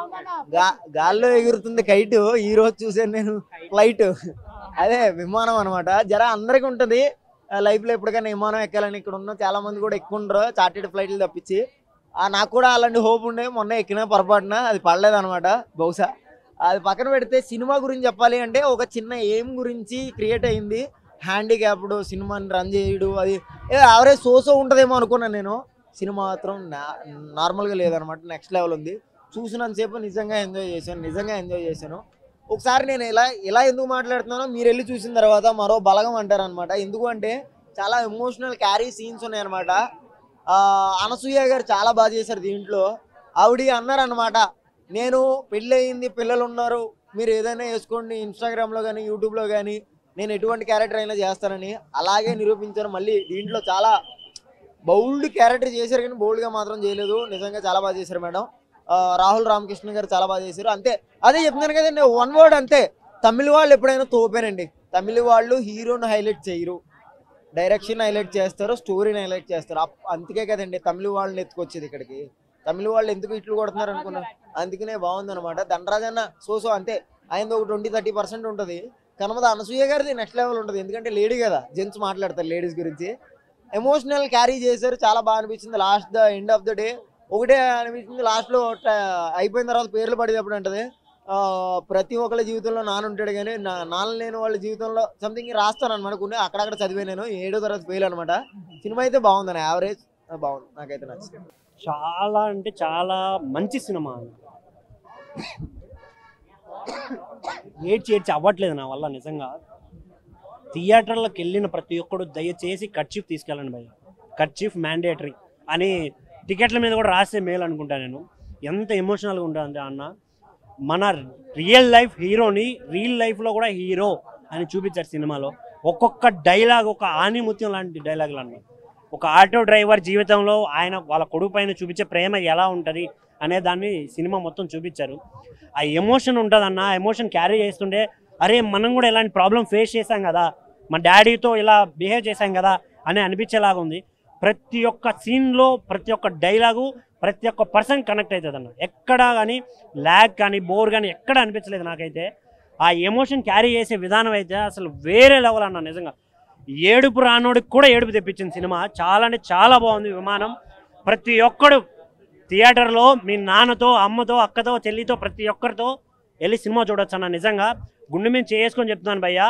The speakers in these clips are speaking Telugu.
గా- గాల్లో ఎగురుతుంది కైట్ ఈ రోజు చూసాను నేను ఫ్లైట్ అదే విమానం అనమాట జర అందరికి ఉంటది లైఫ్ లో ఎప్పటికైనా విమానం ఎక్కాలని ఇక్కడ ఉన్న చాలా మంది కూడా ఎక్కుండ్రు చార్టెడ్ ఫ్లైట్లు తప్పించి ఆ నాకు కూడా అలాంటి హోప్ ఉండే మొన్న ఎక్కిన పొరపాటున అది పడలేదు అనమాట బహుశా అది పక్కన పెడితే సినిమా గురించి చెప్పాలి అంటే ఒక చిన్న ఎయిమ్ గురించి క్రియేట్ అయింది హ్యాండిక్యాప్డ్ సినిమాని రన్ చేయడు అది యావరేజ్ సోసో ఉంటుందేమో అనుకున్నాను నేను సినిమా మాత్రం నా- నార్మల్గా లేదనమాట నెక్స్ట్ లెవెల్ ఉంది చూసినంతసేపు నిజంగా ఎంజాయ్ చేశాను నిజంగా ఎంజాయ్ చేశాను ఒకసారి నేను ఇలా ఇలా ఎందుకు మాట్లాడుతున్నానో మీరు వెళ్ళి చూసిన తర్వాత మరో బలగం అంటారు అనమాట ఎందుకు అంటే చాలా ఎమోషనల్ క్యారీ సీన్స్ ఉన్నాయన్నమాట ఆ, అనసూయ గారు చాలా బాగా చేశారు దీంట్లో ఆవిడ అన్నారనమాట నేను పెళ్ళి అయింది పిల్లలు ఉన్నారు మీరు ఏదైనా వేసుకోండి ఇన్స్టాగ్రామ్లో కానీ యూట్యూబ్లో కానీ నేను ఎటువంటి క్యారెక్టర్ అయినా చేస్తానని అలాగే నిరూపించారు మళ్ళీ దీంట్లో చాలా బౌల్డ్ క్యారెక్టర్ చేశారు కానీ బౌల్డ్గా మాత్రం చేయలేదు నిజంగా చాలా బాగా చేశారు మేడం ఆ, రాహుల్ రామకృష్ణ గారు చాలా బాగా చేశారు అంతే అదే చెప్తున్నాను కదండి వన్ వర్డ్ అంతే తమిళ వాళ్ళు ఎప్పుడైనా తోపేనండి తమిళ వాళ్ళు హీరోని హైలైట్ చేయరు డైరెక్షన్ హైలైట్ చేస్తారు స్టోరీని హైలైట్ చేస్తారు అప్- అందుకే కదండి తమిళ వాళ్ళని ఎత్తుకొచ్చేది ఇక్కడికి తమిళ వాళ్ళు ఎందుకు ఇట్లు కొడుతున్నారు అనుకున్నారు అందుకనే బాగుంది అనమాట ధనరాజ్ అన్న సోసో అంతే ఆయన ఒక ట్వంటీ థర్టీ పర్సెంట్ ఉంటుంది కనమద అనసూయ గారిది నెక్స్ట్ లెవెల్ ఉంటుంది ఎందుకంటే లేడీ కదా జెంట్స్ మాట్లాడతారు లేడీస్ గురించి ఎమోషనల్ క్యారీ చేశారు చాలా బాగా అనిపించింది last the end of the day ఒకటే అనిపించింది లాస్ట్లో అయిపోయిన తర్వాత పేర్లు పడేటప్పుడు అంటది ఆ, ప్రతి ఒక్కళ్ళ జీవితంలో నాన్న ఉంటాడు కానీ నా నాన్న లేని వాళ్ళ జీవితంలో సంథింగ్ రాస్తాను అనమాట కొన్ని అక్కడక్కడ చదివే నేను ఏడో తరగతి ఫెయిల్ అనమాట సినిమా అయితే బాగుందని యావరేజ్ బాగుంది నాకైతే నచ్చింది చాలా అంటే చాలా మంచి సినిమా ఏడ్చి ఏడ్చి అవ్వట్లేదు నా వల్ల నిజంగా థియేటర్లకు వెళ్ళిన ప్రతి ఒక్కడు దయచేసి కర్చీఫ్ తీసుకెళ్ళండి భయ్య కర్చీఫ్ మ్యాండేటరీ అని టికెట్ల మీద కూడా రాస్తే మేలు అనుకుంటా నేను ఎంత ఎమోషనల్గా ఉంటుంది అన్న మన రియల్ లైఫ్ హీరోని రియల్ లైఫ్లో కూడా హీరో అని చూపించారు సినిమాలో ఒక్కొక్క డైలాగ్ ఒక ఆనిముత్యం లాంటి డైలాగులు అన్న ఒక ఆటో డ్రైవర్ జీవితంలో ఆయన వాళ్ళ కొడుకు పైన చూపించే ప్రేమ ఎలా ఉంటుంది అనే దాన్ని సినిమా మొత్తం చూపించారు ఆ ఎమోషన్ ఉంటుందన్న ఆ ఎమోషన్ క్యారీ చేస్తుంటే అరే మనం కూడా ఇలాంటి ప్రాబ్లం ఫేస్ చేశాం కదా మా డాడీతో ఇలా బిహేవ్ చేశాం కదా అని అనిపించేలాగా ఉంది ప్రతి ఒక్క సీన్లో ప్రతి ఒక్క డైలాగు ప్రతి ఒక్క పర్సన్ కనెక్ట్ అవుతుంది అన్న ఎక్కడా కానీ ల్యాగ్ కానీ బోర్ కానీ ఎక్కడ అనిపించలేదు నాకైతే ఆ ఎమోషన్ క్యారీ చేసే విధానం అయితే అసలు వేరే లెవెల్ అన్న నిజంగా ఏడుపు రానోడికి కూడా ఏడుపు తెప్పించింది సినిమా చాలా అంటే చాలా బాగుంది విమానం ప్రతి ఒక్కడు థియేటర్లో మీ నాన్నతో అమ్మతో అక్కతో చెల్లితో ప్రతి ఒక్కరితో వెళ్ళి సినిమా చూడొచ్చు అన్న నిజంగా గుండె మీద చేసుకొని చెప్తున్నాను భయ్యా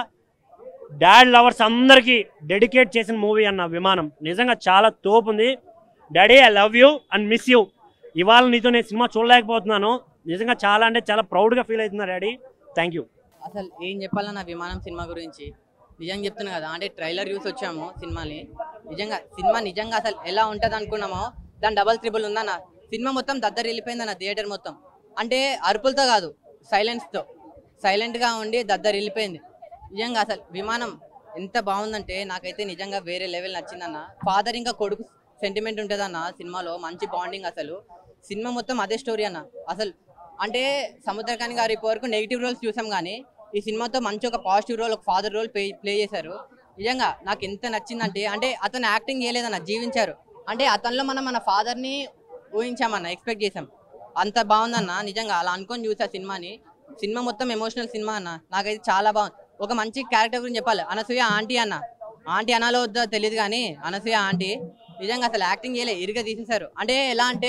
డాడ్ లవర్స్ అందరికీ డెడికేట్ చేసిన మూవీ అన్న విమానం నిజంగా చాలా తోపు ఉంది daddy I love you and miss you ఇవాళ నీతో నేను సినిమా చూడలేకపోతున్నాను నిజంగా చాలా అంటే చాలా ప్రౌడ్గా ఫీల్ అవుతున్నా డాడీ థ్యాంక్ యూ అసలు ఏం చెప్పాలన్న విమానం సినిమా గురించి నిజంగా చెప్తున్నా కదా అంటే ట్రైలర్ చూసి వచ్చాము సినిమాని నిజంగా సినిమా నిజంగా అసలు ఎలా ఉంటుంది అనుకున్నామో దాని డబల్ త్రిబుల్ ఉందన్న సినిమా మొత్తం దద్దరు వెళ్ళిపోయిందన్న థియేటర్ మొత్తం అంటే అరుపులతో కాదు సైలెన్స్తో సైలెంట్గా ఉండి దద్దరు వెళ్ళిపోయింది నిజంగా అసలు విమానం ఎంత బాగుందంటే నాకైతే నిజంగా వేరే లెవెల్ నచ్చిందన్న ఫాదర్ ఇంకా కొడుకు సెంటిమెంట్ ఉంటుందన్న సినిమాలో మంచి బాండింగ్ అసలు సినిమా మొత్తం అదే స్టోరీ అన్న అసలు అంటే సముద్రకాని గారు ఇప్పటివరకు నెగిటివ్ రోల్స్ చూసాం కానీ ఈ సినిమాతో మంచి ఒక పాజిటివ్ రోల్ ఒక ఫాదర్ రోల్ ప్లే ప్లే చేశారు నిజంగా నాకు ఎంత నచ్చిందంటే అంటే అతను యాక్టింగ్ చేయలేదన్న జీవించారు అంటే అతనిలో మనం మన ఫాదర్ని ఊహించామన్న ఎక్స్పెక్ట్ చేసాం అంత బాగుందన్న నిజంగా అలా అనుకొని చూసా సినిమాని సినిమా మొత్తం ఎమోషనల్ సినిమా అన్న నాకైతే చాలా బాగుంది ఒక మంచి క్యారెక్టర్ గురించి చెప్పాలి అనసూయ ఆంటీ అన్న ఆంటీ అనాలో వద్దో తెలియదు కానీ అనసూయ ఆంటీ నిజంగా అసలు యాక్టింగ్ చేయలే ఇరుగా తీసేశారు అంటే ఎలా అంటే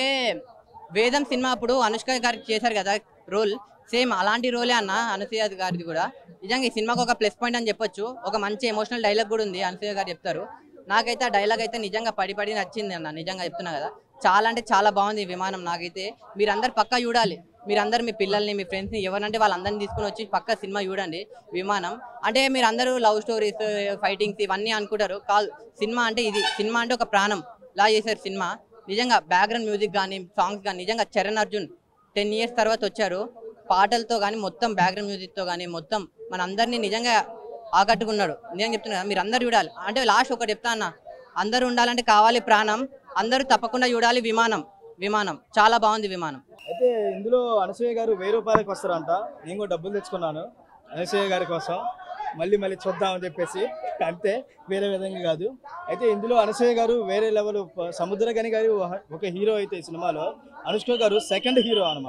వేదం సినిమా అప్పుడు అనుష్క గారికి చేశారు కదా రోల్ సేమ్ అలాంటి రోలే అన్న అనసూయ గారిది కూడా నిజంగా ఈ సినిమాకి ఒక ప్లస్ పాయింట్ అని చెప్పొచ్చు ఒక మంచి ఎమోషనల్ డైలాగ్ కూడా ఉంది అనసూయ గారు చెప్తారు నాకైతే ఆ డైలాగ్ అయితే నిజంగా పడి పడి నచ్చింది అన్న నిజంగా చెప్తున్నా కదా చాలా అంటే చాలా బాగుంది ఈ విమానం నాకైతే మీరందరు పక్కా చూడాలి మీరందరు మీ పిల్లల్ని మీ ఫ్రెండ్స్ని ఎవరంటే వాళ్ళందరినీ తీసుకుని వచ్చి పక్క సినిమా చూడండి విమానం అంటే మీరందరూ లవ్ స్టోరీస్ ఫైటింగ్స్ ఇవన్నీ అనుకుంటారు కాదు సినిమా అంటే ఇది సినిమా అంటే ఒక ప్రాణం లా చేశారు సినిమా నిజంగా బ్యాక్గ్రౌండ్ మ్యూజిక్ కానీ సాంగ్స్ కానీ నిజంగా చరణ్ అర్జున్ టెన్ ఇయర్స్ తర్వాత వచ్చారు పాటలతో కానీ మొత్తం బ్యాక్గ్రౌండ్ మ్యూజిక్తో కానీ మొత్తం మన అందరినీ నిజంగా ఆకట్టుకున్నాడు నేను చెప్తున్నా మీరు అందరు చూడాలి అంటే లాస్ట్ ఒకటి చెప్తా అన్న అందరూ ఉండాలంటే కావాలి ప్రాణం అందరూ తప్పకుండా చూడాలి విమానం విమానం చాలా బాగుంది విమానం అయితే ఇందులో అనసూయ గారు వెయ్యి రూపాయలకి వస్తారంట నేను కూడా డబ్బులు తెచ్చుకున్నాను అనసూయ గారి కోసం మళ్ళీ మళ్ళీ చూద్దామని చెప్పేసి అంతే వేరే విధంగా కాదు అయితే ఇందులో అనసూయ గారు వేరే లెవెల్ సముద్రగని గారు ఒక హీరో అయితే ఈ సినిమాలో అనుష్క గారు సెకండ్ హీరో అనమాట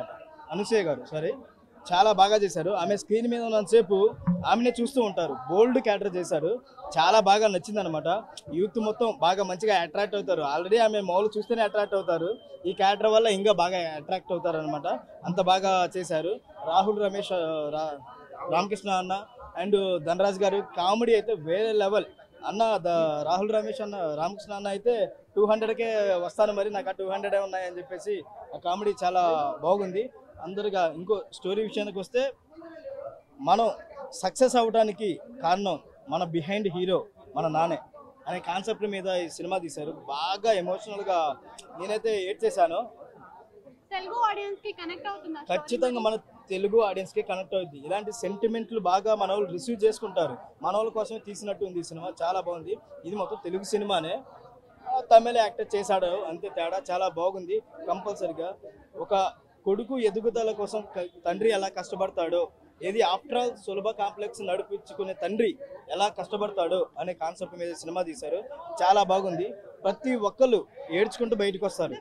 అనసూయ గారు సారీ చాలా బాగా చేశారు ఆమె స్క్రీన్ మీద ఉన్నంతసేపు ఆమెనే చూస్తూ ఉంటారు బోల్డ్ క్యారెక్టర్ చేశారు చాలా బాగా నచ్చింది అనమాట యూత్ మొత్తం బాగా మంచిగా అట్రాక్ట్ అవుతారు ఆల్రెడీ ఆమె మౌలు చూస్తేనే అట్రాక్ట్ అవుతారు ఈ క్యారెక్టర్ వల్ల ఇంకా బాగా అట్రాక్ట్ అవుతారు అనమాట అంత బాగా చేశారు రాహుల్ రమేష్ ఆ, రా- రామకృష్ణ అన్న అండ్ ధనరాజ్ గారు కామెడీ అయితే వేరే లెవెల్ అన్న ద రాహుల్ రమేష్ అన్న రామకృష్ణ అన్న అయితే టూ హండ్రెడ్కే వస్తాను మరి నాకు టూ హండ్రెడే ఉన్నాయని చెప్పేసి ఆ కామెడీ చాలా బాగుంది అందరుగా ఇంకో స్టోరీ విషయానికి వస్తే మనం సక్సెస్ అవ్వడానికి కారణం మన బిహైండ్ హీరో మన నానే అనే కాన్సెప్ట్ మీద ఈ సినిమా తీశారు బాగా ఎమోషనల్గా నేనైతే ఏడ్ చేశాను తెలుగు ఆడియన్స్ కి కనెక్ట్ అవుతుందా ఖచ్చితంగా మన తెలుగు ఆడియన్స్ కి కనెక్ట్ అవుద్ది ఇలాంటి సెంటిమెంట్లు బాగా మన వాళ్ళు రిసీవ్ చేసుకుంటారు మన వాళ్ళ కోసమే తీసినట్టు ఉంది ఈ సినిమా చాలా బాగుంది ఇది మొత్తం తెలుగు సినిమానే ఆ, తమిళ యాక్టర్ చేశాడు అంతే తేడా చాలా బాగుంది కంపల్సరిగా ఒక కొడుకు ఎదుగుదల కోసం క- తండ్రి ఎలా కష్టపడతాడో ఏది ఆఫ్టర్ ఆల్ సులభ కాంప్లెక్స్ నడిపించుకునే తండ్రి ఎలా కష్టపడతాడో అనే కాన్సెప్ట్ మీద సినిమా తీశారు చాలా బాగుంది ప్రతి ఒక్కళ్ళు ఏడ్చుకుంటూ బయటకు వస్తారు